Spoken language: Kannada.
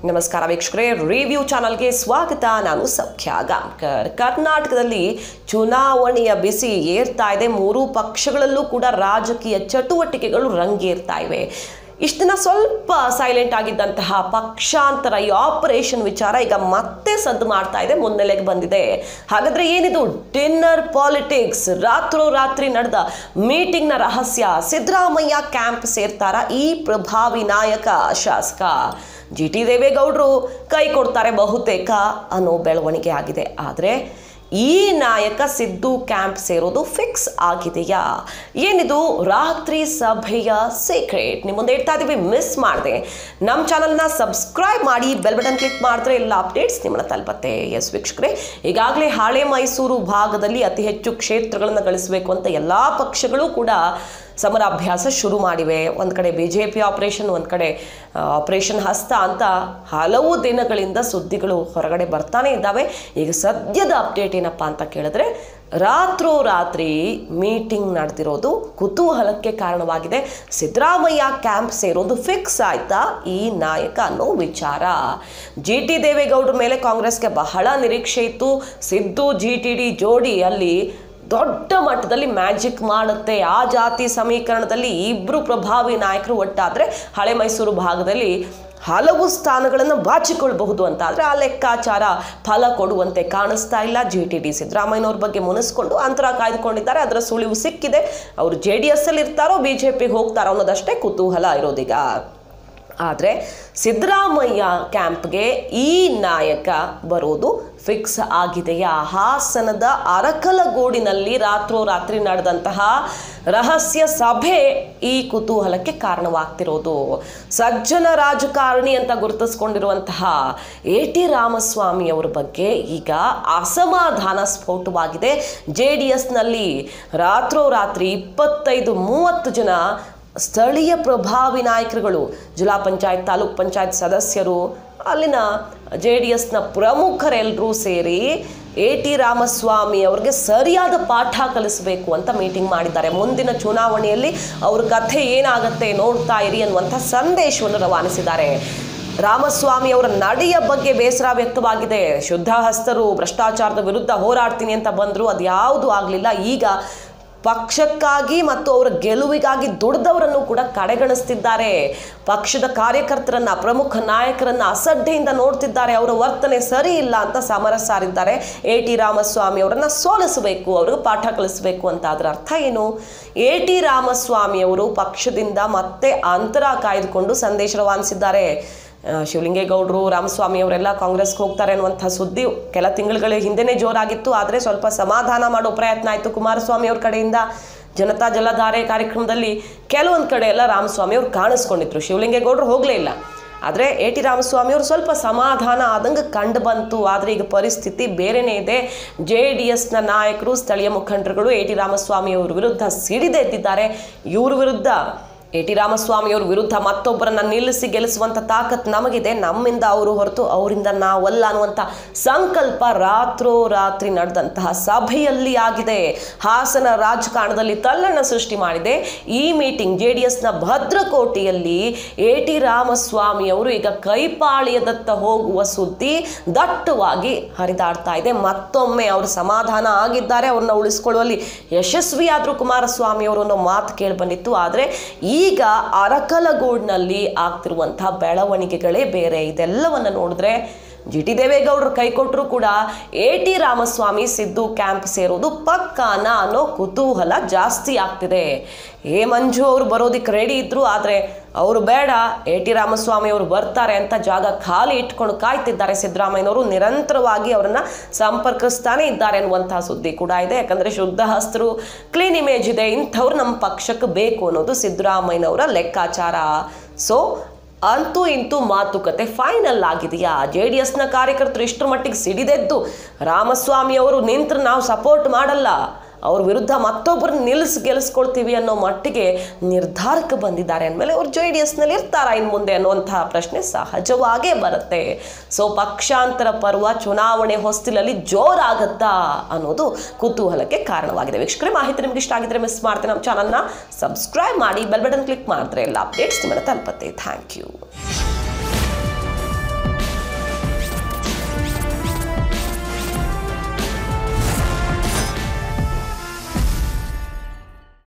ನಮಸ್ಕಾರ ವೀಕ್ಷಕರೇ ರಿವ್ಯೂ ಚಾನಲ್ಗೆ ಸ್ವಾಗತ ನಾನು ಸೌಖ್ಯ ಗಾಂವ್ಕರ್ ಕರ್ನಾಟಕದಲ್ಲಿ ಚುನಾವಣೆಯ ಬಿಸಿ ಏರ್ತಾ ಇದೆ ಮೂರೂ ಪಕ್ಷಗಳಲ್ಲೂ ಕೂಡ ರಾಜಕೀಯ ಚಟುವಟಿಕೆಗಳು ರಂಗೇರ್ತಾ ಇವೆ ಇಷ್ಟು ದಿನ ಸ್ವಲ್ಪ ಸೈಲೆಂಟ್ ಆಗಿದ್ದಂತಹ ಪಕ್ಷಾಂತರ ಈ ಆಪರೇಷನ್ ವಿಚಾರ ಈಗ ಮತ್ತೆ ಸದ್ದು ಮಾಡ್ತಾ ಇದೆ ಮುನ್ನೆಲೆಗೆ ಬಂದಿದೆ ಹಾಗಾದ್ರೆ ಏನಿದು ಡಿನ್ನರ್ ಪಾಲಿಟಿಕ್ಸ್ ರಾತ್ರೋರಾತ್ರಿ ನಡೆದ ಮೀಟಿಂಗ್ನ ರಹಸ್ಯ ಸಿದ್ದರಾಮಯ್ಯ ಕ್ಯಾಂಪ್ ಸೇರ್ತಾರ ಈ ಪ್ರಭಾವಿ ನಾಯಕ ಶಾಸಕ ಜಿ ಟಿ ದೇವೇಗೌಡರು ಕೈ ಕೊಡ್ತಾರೆ ಬಹುತೇಕ ಅನ್ನೋ ಬೆಳವಣಿಗೆ ಆಗಿದೆ ಆದರೆ ಈ ನಾಯಕ ಸಿದ್ದು ಕ್ಯಾಂಪ್ ಸೇರೋದು ಫಿಕ್ಸ್ ಆಗಿದೆಯಾ ಏನಿದು ರಾತ್ರಿ ಸಭೆಯ ಸೀಕ್ರೆಟ್ ನಿಮ್ಮ ಮುಂದೆ ಇಡ್ತಾ ಇದೀವಿ ಮಿಸ್ ಮಾಡಿದೆ ನಮ್ಮ ಚಾನಲ್ನ ಸಬ್ಸ್ಕ್ರೈಬ್ ಮಾಡಿ ಬೆಲ್ ಬಟನ್ ಕ್ಲಿಕ್ ಮಾಡಿದ್ರೆ ಎಲ್ಲ ಅಪ್ಡೇಟ್ಸ್ ನಿಮ್ಮನ್ನ ತಲುಪತ್ತೆ ಎಸ್ ವೀಕ್ಷಕರೇ ಈಗಾಗಲೇ ಹಳೆ ಮೈಸೂರು ಭಾಗದಲ್ಲಿ ಅತಿ ಹೆಚ್ಚು ಕ್ಷೇತ್ರಗಳನ್ನು ಗಳಿಸಬೇಕು ಅಂತ ಎಲ್ಲ ಪಕ್ಷಗಳು ಕೂಡ ಸಮರಾಭ್ಯಾಸ ಶುರು ಮಾಡಿವೆ ಒಂದು ಕಡೆ ಬಿ ಜೆ ಪಿ ಆಪರೇಷನ್ ಒಂದು ಕಡೆ ಆಪರೇಷನ್ ಹಸ್ತ ಅಂತ ಹಲವು ದಿನಗಳಿಂದ ಸುದ್ದಿಗಳು ಹೊರಗಡೆ ಬರ್ತಾನೆ ಇದ್ದಾವೆ ಈಗ ಸದ್ಯದ ಅಪ್ಡೇಟ್ ಏನಪ್ಪ ಅಂತ ಕೇಳಿದ್ರೆ ರಾತ್ರೋರಾತ್ರಿ ಮೀಟಿಂಗ್ ನಡೆದಿರೋದು ಕುತೂಹಲಕ್ಕೆ ಕಾರಣವಾಗಿದೆ ಸಿದ್ದರಾಮಯ್ಯ ಕ್ಯಾಂಪ್ ಸೇರೋದು ಫಿಕ್ಸ್ ಆಯ್ತಾ ಈ ನಾಯಕ ಅನ್ನೋ ವಿಚಾರ ಜಿ ಟಿ ದೇವೇಗೌಡರ ಮೇಲೆ ಕಾಂಗ್ರೆಸ್ಗೆ ಬಹಳ ನಿರೀಕ್ಷೆ ಇತ್ತು ಸಿದ್ದು ಜಿ ಟಿ ಡಿ ಜೋಡಿ ಅಲ್ಲಿ ದೊಡ್ಡ ಮಟ್ಟದಲ್ಲಿ ಮ್ಯಾಜಿಕ್ ಮಾಡುತ್ತೆ ಆ ಜಾತಿ ಸಮೀಕರಣದಲ್ಲಿ ಇಬ್ಬರು ಪ್ರಭಾವಿ ನಾಯಕರು ಒಟ್ಟಾದರೆ ಹಳೆ ಮೈಸೂರು ಭಾಗದಲ್ಲಿ ಹಲವು ಸ್ಥಾನಗಳನ್ನು ಬಾಚಿಕೊಳ್ಬಹುದು ಅಂತ ಆದರೆ ಆ ಲೆಕ್ಕಾಚಾರ ಫಲ ಕೊಡುವಂತೆ ಕಾಣಿಸ್ತಾ ಇಲ್ಲ ಜಿ ಟಿ ಡಿ ಸಿದ್ದರಾಮಯ್ಯನವ್ರ ಬಗ್ಗೆ ಮುನಿಸ್ಕೊಂಡು ಅಂತರ ಕಾಯ್ದುಕೊಂಡಿದ್ದಾರೆ ಅದರ ಸುಳಿವು ಸಿಕ್ಕಿದೆ ಅವರು ಜೆ ಡಿ ಎಸ್ ಅಲ್ಲಿ ಇರ್ತಾರೋ ಬಿ ಜೆ ಪಿಗೆ ಹೋಗ್ತಾರೋ ಅನ್ನೋದಷ್ಟೇ ಕುತೂಹಲ ಇರೋದೀಗ ಆದರೆ ಸಿದ್ದರಾಮಯ್ಯ ಕ್ಯಾಂಪ್ಗೆ ಈ ನಾಯಕ ಬರೋದು ಫಿಕ್ಸ್ ಆಗಿದೆಯಾ ಹಾಸನದ ಅರಕಲಗೂಡಿನಲ್ಲಿ ರಾತ್ರೋರಾತ್ರಿ ನಡೆದಂತಹ ರಹಸ್ಯ ಸಭೆ ಈ ಕುತೂಹಲಕ್ಕೆ ಕಾರಣವಾಗ್ತಿರೋದು ಸಜ್ಜನ ರಾಜಕಾರಣಿ ಅಂತ ಗುರುತಿಸ್ಕೊಂಡಿರುವಂತಹ ಎ ಟಿ ರಾಮಸ್ವಾಮಿ ಅವರ ಬಗ್ಗೆ ಈಗ ಅಸಮಾಧಾನ ಸ್ಫೋಟವಾಗಿದೆ ಜೆ ಡಿ ಎಸ್ನಲ್ಲಿ ರಾತ್ರೋರಾತ್ರಿ ಇಪ್ಪತ್ತೈದು ಮೂವತ್ತು ಜನ ಸ್ಥಳೀಯ ಪ್ರಭಾವಿ ನಾಯಕರುಗಳು ಜಿಲ್ಲಾ ಪಂಚಾಯತ್ ತಾಲೂಕ್ ಪಂಚಾಯತ್ ಸದಸ್ಯರು ಅಲ್ಲಿನ ಜೆ ಡಿ ಎಸ್ನ ಪ್ರಮುಖರೆಲ್ಲರೂ ಸೇರಿ ಎ ಟಿ ರಾಮಸ್ವಾಮಿ ಅವ್ರಿಗೆ ಸರಿಯಾದ ಪಾಠ ಕಲಿಸಬೇಕು ಅಂತ ಮೀಟಿಂಗ್ ಮಾಡಿದ್ದಾರೆ ಮುಂದಿನ ಚುನಾವಣೆಯಲ್ಲಿ ಅವ್ರ ಕಥೆ ಏನಾಗತ್ತೆ ನೋಡ್ತಾ ಇರಿ ಅನ್ನುವಂಥ ಸಂದೇಶವನ್ನು ರವಾನಿಸಿದ್ದಾರೆ ರಾಮಸ್ವಾಮಿ ಅವರ ನಡೆಯ ಬಗ್ಗೆ ಬೇಸರ ವ್ಯಕ್ತವಾಗಿದೆ ಶುದ್ಧ ಹಸ್ತರು ಭ್ರಷ್ಟಾಚಾರದ ವಿರುದ್ಧ ಹೋರಾಡ್ತೀನಿ ಅಂತ ಬಂದರು ಅದು ಯಾವುದು ಆಗಲಿಲ್ಲ ಈಗ ಪಕ್ಷಕ್ಕಾಗಿ ಮತ್ತು ಅವರ ಗೆಲುವಿಗಾಗಿ ದುಡಿದವರನ್ನು ಕೂಡ ಕಡೆಗಣಿಸ್ತಿದ್ದಾರೆ ಪಕ್ಷದ ಕಾರ್ಯಕರ್ತರನ್ನ ಪ್ರಮುಖ ನಾಯಕರನ್ನ ಅಸಡ್ಡೆಯಿಂದ ನೋಡ್ತಿದ್ದಾರೆ ಅವರ ವರ್ತನೆ ಸರಿ ಇಲ್ಲ ಅಂತ ಸಮರ ಸಾರಿದ್ದಾರೆ ಎ ಟಿ ರಾಮಸ್ವಾಮಿ ಅವರನ್ನ ಸೋಲಿಸಬೇಕು ಅವ್ರಿಗೆ ಪಾಠ ಕಲಿಸಬೇಕು ಅಂತ ಅದರ ಅರ್ಥ ಏನು ಎ ಟಿ ರಾಮಸ್ವಾಮಿ ಅವರು ಪಕ್ಷದಿಂದ ಮತ್ತೆ ಅಂತರ ಕಾಯ್ದುಕೊಂಡು ಸಂದೇಶ ರವಾನಿಸಿದ್ದಾರೆ ಆ, ಶಿವಲಿಂಗೇಗೌಡರು ರಾಮಸ್ವಾಮಿ ಅವರೆಲ್ಲ ಕಾಂಗ್ರೆಸ್ಗೆ ಹೋಗ್ತಾರೆ ಅನ್ನುವಂಥ ಸುದ್ದಿ ಕೆಲ ತಿಂಗಳುಗಳ ಹಿಂದೆನೇ ಜೋರಾಗಿತ್ತು ಆದರೆ ಸ್ವಲ್ಪ ಸಮಾಧಾನ ಮಾಡೋ ಪ್ರಯತ್ನ ಆಯಿತು ಕುಮಾರಸ್ವಾಮಿ ಅವ್ರ ಕಡೆಯಿಂದ ಜನತಾ ಜಲಧಾರೆ ಕಾರ್ಯಕ್ರಮದಲ್ಲಿ ಕೆಲವೊಂದು ಕಡೆ ಎಲ್ಲ ರಾಮಸ್ವಾಮಿ ಅವ್ರು ಕಾಣಿಸ್ಕೊಂಡಿದ್ರು ಶಿವಲಿಂಗೇಗೌಡರು ಹೋಗಲೇ ಇಲ್ಲ ಆದರೆ ಎ ಟಿ ರಾಮಸ್ವಾಮಿ ಅವರು ಸ್ವಲ್ಪ ಸಮಾಧಾನ ಆದಂಗೆ ಕಂಡು ಬಂತು ಆದರೆ ಈಗ ಪರಿಸ್ಥಿತಿ ಬೇರೆನೇ ಇದೆ ಜೆ ಡಿ ಎಸ್ನ ನಾಯಕರು ಸ್ಥಳೀಯ ಮುಖಂಡರುಗಳು ಎ ಟಿ ರಾಮಸ್ವಾಮಿ ಅವ್ರ ವಿರುದ್ಧ ಸಿಡಿದೆದ್ದಿದ್ದಾರೆ ಇವ್ರ ವಿರುದ್ಧ ಎ ಟಿ ರಾಮಸ್ವಾಮಿ ಅವ್ರ ವಿರುದ್ಧ ಮತ್ತೊಬ್ಬರನ್ನ ನಿಲ್ಲಿಸಿ ಗೆಲ್ಲಿಸುವಂಥ ತಾಕತ್ ನಮಗಿದೆ ನಮ್ಮಿಂದ ಅವರು ಹೊರತು ಅವರಿಂದ ನಾವಲ್ಲ ಅನ್ನುವಂಥ ಸಂಕಲ್ಪ ರಾತ್ರೋರಾತ್ರಿ ನಡೆದಂತಹ ಸಭೆಯಲ್ಲಿ ಆಗಿದೆ ಹಾಸನ ರಾಜಕಾರಣದಲ್ಲಿ ತಲ್ಲಣ ಸೃಷ್ಟಿ ಮಾಡಿದೆ ಈ ಮೀಟಿಂಗ್ ಜೆ ಡಿ ಎಸ್ನ ಭದ್ರಕೋಟೆಯಲ್ಲಿ ಎ ಟಿ ರಾಮಸ್ವಾಮಿ ಅವರು ಈಗ ಕೈಪಾಳಿಯದತ್ತ ಹೋಗುವ ಸುದ್ದಿ ದಟ್ಟವಾಗಿ ಹರಿದಾಡ್ತಾ ಇದೆ ಮತ್ತೊಮ್ಮೆ ಅವರು ಸಮಾಧಾನ ಆಗಿದ್ದಾರೆ ಅವ್ರನ್ನ ಉಳಿಸ್ಕೊಳ್ಳುವಲ್ಲಿ ಯಶಸ್ವಿಯಾದರೂ ಕುಮಾರಸ್ವಾಮಿ ಅವರು ಅನ್ನೋ ಮಾತು ಕೇಳಿ ಬಂದಿತ್ತು ಆದರೆ ಈಗ ಅರಕಲಗೂಡ್ನಲ್ಲಿ ಆಗ್ತಿರುವಂತಹ ಬೆಳವಣಿಗೆಗಳೇ ಬೇರೆ ಇದೆಲ್ಲವನ್ನ ನೋಡಿದ್ರೆ ಜಿ ಟಿ ದೇವೇಗೌಡರು ಕೈ ಕೊಟ್ಟರು ಕೂಡ A T Ramaswamy Siddu camp ಸೇರೋದು ಪಕ್ಕಾನ ಅನ್ನೋ ಕುತೂಹಲ ಜಾಸ್ತಿ ಆಗ್ತಿದೆ ಎ ಮಂಜು ಅವರು ಬರೋದಕ್ಕೆ ರೆಡಿ ಇದ್ರು ಆದರೆ ಅವರು ಬೇಡ ಎ ಟಿ ರಾಮಸ್ವಾಮಿ ಅವರು ಬರ್ತಾರೆ ಅಂತ ಜಾಗ ಖಾಲಿ ಇಟ್ಕೊಂಡು ಕಾಯ್ತಿದ್ದಾರೆ ಸಿದ್ದರಾಮಯ್ಯನವರು ನಿರಂತರವಾಗಿ ಅವರನ್ನ ಸಂಪರ್ಕಿಸ್ತಾನೆ ಇದ್ದಾರೆ ಅನ್ನುವಂತಹ ಸುದ್ದಿ ಕೂಡ ಇದೆ ಯಾಕಂದ್ರೆ ಶುದ್ಧ ಹಸ್ತರು ಕ್ಲೀನ್ ಇಮೇಜ್ ಇದೆ ಇಂಥವ್ರು ನಮ್ಮ ಪಕ್ಷಕ್ಕೆ ಬೇಕು ಅನ್ನೋದು ಸಿದ್ದರಾಮಯ್ಯನವರ ಲೆಕ್ಕಾಚಾರ ಸೊ ಅಂತೂ ಇಂತೂ ಮಾತುಕತೆ ಫೈನಲ್ ಆಗಿದೆಯಾ ಜೆ ಡಿ ಎಸ್ನ ಕಾರ್ಯಕರ್ತರು ಇಷ್ಟರ ಮಟ್ಟಿಗೆ ಸಿಡಿದೆದ್ದು ರಾಮಸ್ವಾಮಿ ಅವರು ನಿಂತ್ರೆ ನಾವು ಸಪೋರ್ಟ್ ಮಾಡಲ್ಲ ಅವ್ರ ವಿರುದ್ಧ ಮತ್ತೊಬ್ಬರನ್ನ ನಿಲ್ಲಿಸಿ ಗೆಲ್ಲಿಸ್ಕೊಳ್ತೀವಿ ಅನ್ನೋ ಮಟ್ಟಿಗೆ ನಿರ್ಧಾರಕ್ಕೆ ಬಂದಿದ್ದಾರೆ ಅಂದಮೇಲೆ ಅವ್ರು ಜೆ ಡಿ ಎಸ್ನಲ್ಲಿ ಇರ್ತಾರಾ ಇನ್ನು ಮುಂದೆ ಅನ್ನುವಂತಹ ಪ್ರಶ್ನೆ ಸಹಜವಾಗೇ ಬರುತ್ತೆ ಸೊ ಪಕ್ಷಾಂತರ ಪರ್ವ ಚುನಾವಣೆ ಹೊಸ್ತಿಲಲ್ಲಿ ಜೋರಾಗತ್ತಾ ಅನ್ನೋದು ಕುತೂಹಲಕ್ಕೆ ಕಾರಣವಾಗಿದೆ ವೀಕ್ಷಕರೇ ಮಾಹಿತಿ ನಿಮ್ಗೆ ಇಷ್ಟ ಆಗಿದ್ರೆ ಮಿಸ್ ಮಾಡ್ತೀನಿ ನಮ್ಮ ಚಾನಲ್ನ ಸಬ್ಸ್ಕ್ರೈಬ್ ಮಾಡಿ ಬೆಲ್ ಬಟನ್ ಕ್ಲಿಕ್ ಮಾಡಿದ್ರೆ ಎಲ್ಲ ಅಪ್ಡೇಟ್ಸ್ ನಿಮ್ಮನ್ನ ತಲುಪತ್ತೆ ಥ್ಯಾಂಕ್ ಯು